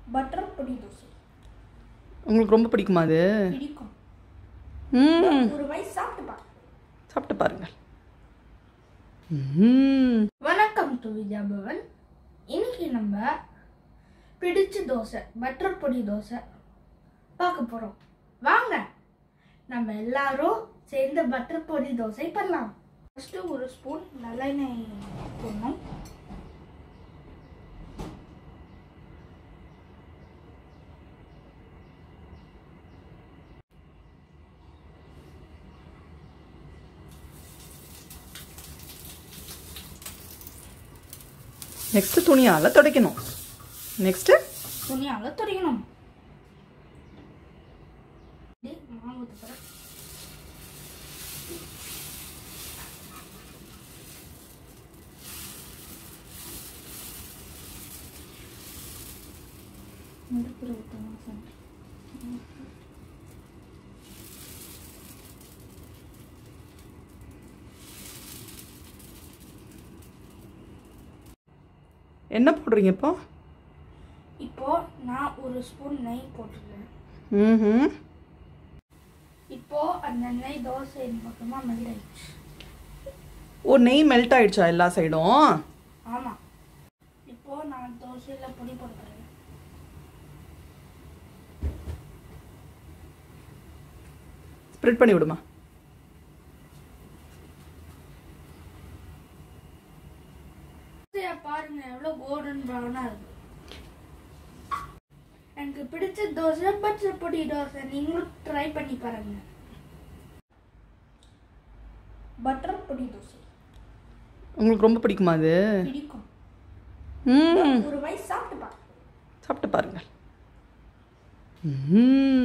Butter பொடி தோசை உங்களுக்கு ரொம்ப பிடிக்குமா அது பிடிக்கும் ம் ஒரு வயசு சாப்பிட்டு பாருங்க சாப்பிட்டு பாருங்கள் ம் வணக்கம் டு வித்யா பவன் இன்னைக்கு நம்ம பிடிச்ச தோசை பட்டர் பொடி தோசை பார்க்க போறோம் வாங்க நம்ம எல்லாரும் சேர்ந்து பட்டர் பொடி தோசை பண்ணலாம் ஃபர்ஸ்ட் ஒரு ஸ்பூன் நல்லெண்ணெய் போடணும் நெக்ஸ்ட் துணியால் துடைக்கணும் நெக்ஸ்ட்டு துணியால துடைக்கணும் இப்படி மாவு ஊத்துறேன். நெருப்புல ஊத்தணும் சாமி. என்ன போடுறீங்க இப்போ இப்போ நான் ஒரு ஸ்பூன் நெய் போட்டுருக்கேன் ம் இப்போ அந்த நெய் தோசை பக்கமாக மெல்ட் ஆயிடுச்சு ஓ நெய் மெல்ட் ஆயிடுச்சா எல்லா சைடும் ஆமாம் இப்போ நான் தோசையில் பொடி போட்டுக்கிறேன் ஸ்ப்ரெட் பண்ணி விடுமா தோசையை பாருங்க எவ்வளோ கோல்டன் ப்ரௌனாக இருக்கு எனக்கு பிடிச்ச தோசை பச்சை பொடி தோசை நீங்களும் ட்ரை பண்ணி பாருங்க பட்டர் பொடி தோசை உங்களுக்கு ரொம்ப பிடிக்குமா அது பிடிக்கும் ம் ஒரு வயசு சாப்பிட்டு பாருங்க சாப்பிட்டு பாருங்கள் ம்